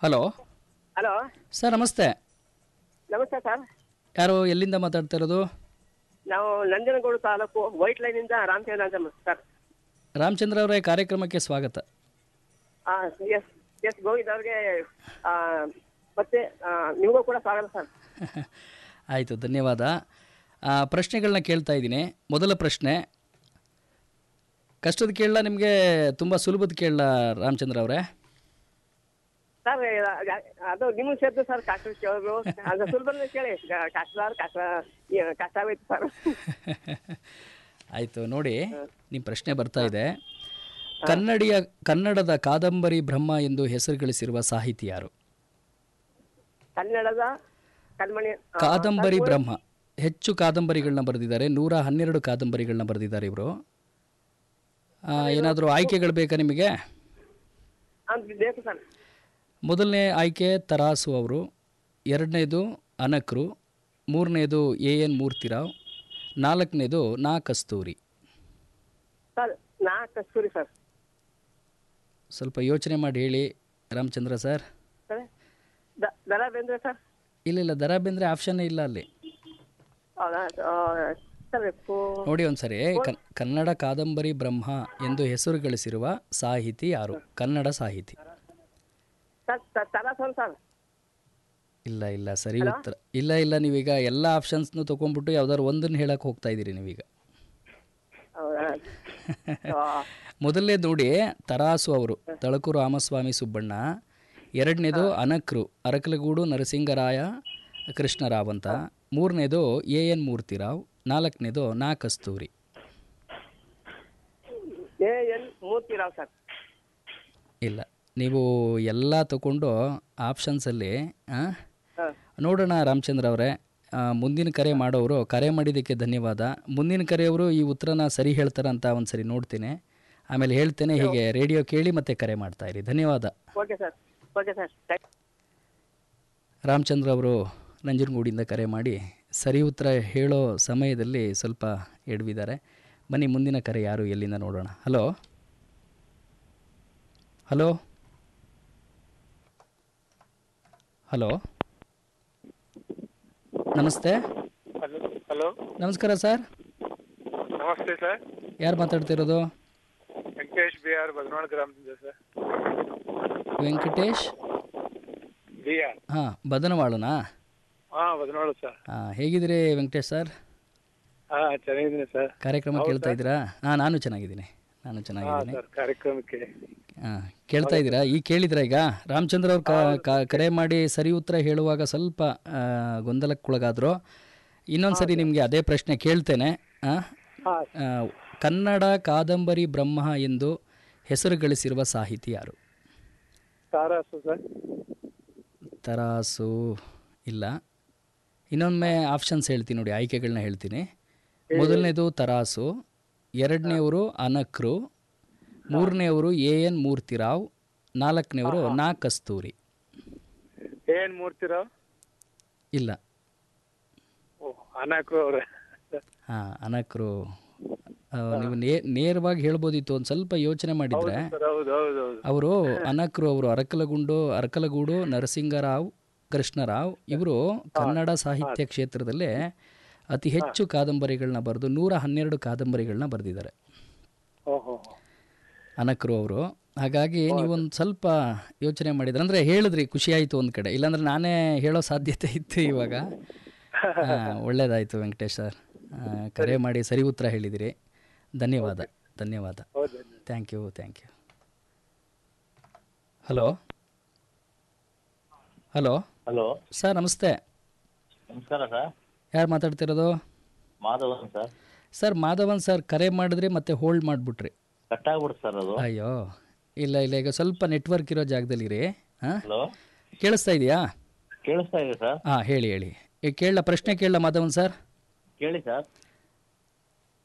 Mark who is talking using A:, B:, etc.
A: Hello
B: hello
A: sir ನಮಸ್ತೆ
B: ನಮಸ್ತೆ sir
A: ಯಾರು ಎಲ್ಲಿಂದ ಮಾತಾಡ್ತಾ ಇರೋದು
B: ನಾವು ನಂಜನಗೂಡು ತಾಲೂಕು ವೈಟ್ ಲೈನಿಂದ ರಾಮಚಂದ್ರ ಅಂತ ಸರ್
A: ರಾಮಚಂದ್ರ ಅವರೇ ಕಾರ್ಯಕ್ರಮಕ್ಕೆ ಸ್ವಾಗತ
B: ಎಸ್ ಎಸ್ ಗೋವಿಂದ್ ಅವ್ರಿಗೆ ಆ, ಮತ್ತೆ ಆ, ನಿಮಗೂ ಕೂಡ ಸ್ವಾಗತ ಸರ್
A: ಆಯಿತು ಧನ್ಯವಾದ ಆ, ಪ್ರಶ್ನೆಗಳನ್ನ ಕೇಳ್ತಾ ಇದ್ದೀನಿ ಮೊದಲ ಪ್ರಶ್ನೆ ಕಷ್ಟದ ಕೇಳಲ್ಲ ನಿಮಗೆ ತುಂಬ ಸುಲಭದ ಕೇಳಲ್ಲ ರಾಮಚಂದ್ರ ಅವರೇ
B: ಸರ್ ಅದು ನಿಮ್ಗೆ ಸೇರ್ತು ಸರ್ ಕಷ್ಟ ಕೇಳಿದ್ರು ಅದು ಸುಲಭನೇ ಕೇಳಿ ಕ- ಕಷ್ಟ ಕಷ್ಟ ಏ- ಕಷ್ಟ ಆಗೋಯ್ತು ಸರ್
A: ಆಯಿತು ನೋಡಿ ನಿಮ್ಮ ಪ್ರಶ್ನೆ ಬರ್ತಾ ಇದೆ ಕನ್ನಡಿಯ ಕನ್ನಡದ ಕಾದಂಬರಿ ಬ್ರಹ್ಮ ಎಂದು ಹೆಸರು ಗಳಿಸಿರುವ ಸಾಹಿತಿ ಯಾರು
B: ಕನ್ನಡದ ಕಲ್ಮಣಿ ಆ,
A: ಕಾದಂಬರಿ ಬ್ರಹ್ಮ ಹೆಚ್ಚು ಕಾದಂಬರಿಗಳನ್ನ ಬರೆದಿದ್ದಾರೆ ನೂರ ಹನ್ನೆರಡು ಕಾದಂಬರಿಗಳನ್ನ ಬರೆದಿದ್ದಾರೆ ಇವರು ಏನಾದರೂ ಆಯ್ಕೆಗಳು ಬೇಕಾ ನಿಮಗೆ
B: ಅಂತ ಬೇಕು ಸರ್
A: ಮೊದಲನೇ ಆಯ್ಕೆ ತರಾಸು ಅವರು ಎರಡನೇದು ಅನಕ್ರು ಮೂರನೇದು ಎ ಎನ್ ಮೂರ್ತಿರಾವ್ ನಾಲ್ಕನೇದು ನಾ ಕಸ್ತೂರಿ
B: ಸರ್ ನಾ ಕಸ್ತೂರಿ ಸರ್
A: ಸ್ವಲ್ಪ ಯೋಚನೆ ಮಾಡಿ ಹೇಳಿ ರಾಮಚಂದ್ರ ಸರ್
B: ಸರ್ ದ- ದರ ಬೇಂದ್ರೆ ಸರ್
A: ಇಲ್ಲ ಇಲ್ಲ ದರ ಬೇಂದ್ರೆ ಆಪ್ಷನ್ನೇ ಇಲ್ಲ ಅಲ್ಲಿ
B: ಹೌದಾ ಆ, ಸರ್ ಪು-
A: ನೋಡಿ ಒಂದ್ಸರಿ ಕನ್- ಕನ್ನಡ ಕಾದಂಬರಿ ಬ್ರಹ್ಮ ಎಂದು ಹೆಸರು ಗಳಿಸಿರುವ ಸಾಹಿತಿ ಯಾರು ಕನ್ನಡ ಸಾಹಿತಿ
B: ಸರ್ ತ- ತರಾಸನ್ ಸರ್
A: ಇಲ್ಲ ಇಲ್ಲ ಸರಿ ಉತ್ತರ ಇಲ್ಲ ಇಲ್ಲ ನೀವೀಗ ಎಲ್ಲ ಆಪ್ಷನ್ಸ್ನು ತೊಗೊಂಡ್ಬಿಟ್ಟು ಯಾವ್ದಾದ್ರು ಒಂದನ್ನು ಹೇಳಕ್ಕೆ ಹೋಗ್ತಾ ಇದ್ದೀರಿ ನೀವೀಗ
B: ಹೌದಾ ಆ,
A: ಮೊದಲನೇ ನೋಡಿ ತರಾಸು ಅವರು ತಳಕು ರಾಮಸ್ವಾಮಿ ಸುಬ್ಬಣ್ಣ ಎರಡನೇದು ಅನಕ್ರು ಅರಕಲಗೂಡು ನರಸಿಂಗರಾಯ ಕೃಷ್ಣರಾವ್ ಅಂತ ಮೂರನೇದು ಎ ಎನ್ ಮೂರ್ತಿರಾವ್ ನಾಲ್ಕನೇದು Na Kasturi
B: A N Murthy Rao sir
A: ಇಲ್ಲ ನೀವು ಎಲ್ಲ ತಗೊಂಡು ಆಪ್ಷನ್ಸಲ್ಲಿ ಆ,
B: ಹಾ.
A: ನೋಡೋಣ ರಾಮಚಂದ್ರ ಅವರೇ ಆ, ಮುಂದಿನ ಕರೆ ಮಾಡೋರು ಕರೆ ಮಾಡಿದ್ದಕ್ಕೆ ಧನ್ಯವಾದ ಮುಂದಿನ ಕರೆಯವರು ಈ ಉತ್ತರನ ಸರಿ ಹೇಳ್ತಾರಂತ ಒಂದು ಸರಿ ನೋಡ್ತೀನಿ ಆಮೇಲೆ ಹೇಳ್ತೇನೆ ಹೀಗೆ ರೇಡಿಯೋ ಕೇಳಿ ಮತ್ತೆ ಕರೆ ಮಾಡ್ತಾ ಇರಿ ಧನ್ಯವಾದ
B: okay sir okay sir thank
A: Ramachandra ಅವರು ನಂಜನಗೂಡಿಂದ ಕರೆ ಮಾಡಿ ಸರಿ ಉತ್ತರ ಹೇಳೋ ಸಮಯದಲ್ಲಿ ಸ್ವಲ್ಪ ಎಡವಿದ್ದಾರೆ ಬನ್ನಿ ಮುಂದಿನ ಕರೆ ಯಾರು ಎಲ್ಲಿಂದ ನೋಡೋಣ ಹಲೋ ಹಲೋ ಹಲೋ ನಮಸ್ತೆ
C: ಹಲೋ ಹಲೋ
A: ನಮಸ್ಕಾರ ಸರ್
C: ನಮಸ್ತೆ ಸರ್
A: ಯಾರು ಮಾತಾಡ್ತಿರೋದು
C: ವೆಂಕಟೇಶ್ ಬಿ ಆರ್ ಬದನಾಳ್ ಗ್ರಾಮದಿಂದ ಸರ್
A: ವೆಂಕಟೇಶ್
C: ಬಿ ಆರ್
A: ಹಾಂ ಬದನವಾಳುನಾ
C: ಹಾ ಬದನಾಳು ಸರ್
A: ಹಾಂ ಹೇಗಿದ್ದೀರಿ ವೆಂಕಟೇಶ್ ಸರ್
C: ಹಾ ಚೆನ್ನಾಗಿದ್ದೀನಿ ಸರ್
A: ಕಾರ್ಯಕ್ರಮ ಕೇಳ್ತಾ ಇದ್ದೀರಾ ಹಾಂ ನಾನು ಚೆನ್ನಾಗಿದ್ದೀನಿ ನಾನು
C: ಹಾ
A: ಚೆನ್ನಾಗಿದ್ದೀನಿ
C: ಸರ್ ಕಾರ್ಯಕ್ರಮಕ್ಕೆ
A: ಹಾಂ ಕೇಳ್ತಾ ಇದ್ದೀರಾ ಈಗ ಕೇಳಿದ್ರ ಈಗ ರಾಮಚಂದ್ರ ಅವ್ರು ಕ- ಕ- ಕರೆ ಮಾಡಿ ಸರಿ ಉತ್ತರ ಹೇಳುವಾಗ ಸ್ವಲ್ಪ ಆ, ಗೊಂದಲಕ್ಕೊಳಗಾದ್ರು ಇನ್ನೊಂದ್ಸರಿ ನಿಮಗೆ ಅದೇ ಪ್ರಶ್ನೆ ಕೇಳ್ತೇನೆ ಆ?
C: ಹಾ
A: ಆ, ಕನ್ನಡ ಕಾದಂಬರಿ ಬ್ರಹ್ಮ ಎಂದು ಹೆಸರು ಗಳಿಸಿರುವ ಸಾಹಿತಿ ಯಾರು
C: ತಾರಾಸು ಸರ್
A: ತರಾಸು ಇಲ್ಲ ಇನ್ನೊಮ್ಮೆ ಆಪ್ಷನ್ಸ್ ಹೇಳ್ತೀನಿ ನೋಡಿ ಆಯ್ಕೆಗಳನ್ನ ಹೇಳ್ತೀನಿ ಮೊದಲನೇದು ತರಾಸು ಎರಡನೇವರು ಅನಕ್ರು ಮೂರನೇವರು ಎ ಎನ್ ಮೂರ್ತಿರಾವ್ ನಾಲ್ಕನೇವರು ನಾ ಕಸ್ತೂರಿ
C: ಏನ್ ಮೂರ್ತಿರಾವ್
A: ಇಲ್ಲ
C: ಓ ಅನಾಕು ಅವ್ರೆ
A: ಹಾಂ ಅನಕ್ರು ಆ, ನೀವು ನೇ ನೇರವಾಗಿ ಹೇಳ್ಬೋದಿತ್ತು ಒಂದು ಸ್ವಲ್ಪ ಯೋಚನೆ ಮಾಡಿದರೆ
C: ಸರ್ ಹೌದು ಹೌದು ಹೌದು
A: ಅವರು ಅನಕ್ರು ಅವರು ಅರಕಲಗುಂಡು ಅರಕಲಗೂಡು ನರಸಿಂಗರಾವ್ ಕೃಷ್ಣರಾವ್ ಇವರು ಕನ್ನಡ ಸಾಹಿತ್ಯ ಕ್ಷೇತ್ರದಲ್ಲೇ ಅತಿ ಹೆಚ್ಚು ಕಾದಂಬರಿಗಳನ್ನ ಬರೆದು ನೂರ ಹನ್ನೆರಡು ಕಾದಂಬರಿಗಳನ್ನ ಬರೆದಿದ್ದಾರೆ
C: ಓಹೋ
A: ಅನಕ್ರು ಅವರು ಹಾಗಾಗಿ ನೀವೊಂದು ಸ್ವಲ್ಪ ಯೋಚನೆ ಮಾಡಿದ್ರೆ ಅಂದರೆ ಹೇಳಿದ್ರಿ ಖುಷಿ ಆಯಿತು ಒಂದು ಕಡೆ ಇಲ್ಲಾಂದ್ರೆ ನಾನೇ ಹೇಳೋ ಸಾಧ್ಯತೆ ಇತ್ತು ಇವಾಗ ಆ, ಒಳ್ಳೇದಾಯಿತು ವೆಂಕಟೇಶ್ ಸರ್ ಆ, ಕರೆ ಮಾಡಿ ಸರಿ ಉತ್ತರ ಹೇಳಿದಿರಿ ಧನ್ಯವಾದ ಧನ್ಯವಾದ
C: ಹೌದು
A: thank you thank you hello hello
D: hello
A: sir ನಮಸ್ತೆ
D: ನಮಸ್ಕಾರ ಸರ್
A: ಯಾರು ಮಾತಾಡ್ತಿರೋದು
D: Madhavan sir
A: sir Madhavan sir ಕರೆ ಮಾಡಿದ್ರಿ ಮತ್ತೆ ಹೋಲ್ಡ್ ಮಾಡಿಬಿಟ್ರಿ
D: ಕಟ್ ಆಗ್ಬಿಡ್ತು ಸರ್ ಅದು
A: ಅಯ್ಯೋ ಇಲ್ಲ ಇಲ್ಲ ಈಗ ಸ್ವಲ್ಪ ನೆಟ್ವರ್ಕ್ ಇರೋ ಜಾಗದಲ್ಲಿ ಇರಿ ಹಾಂ
D: ಹಲೋ
A: ಕೇಳಿಸ್ತಾ ಇದೆಯಾ
D: ಕೇಳಿಸ್ತಾ ಇದೆ ಸರ್
A: ಹಾಂ ಹೇಳಿ ಹೇಳಿ ಈಗ ಕೇಳಲ ಪ್ರಶ್ನೆ ಕೇಳಲ ಮಾಧವನ್ ಸರ್
D: ಕೇಳಿ ಸರ್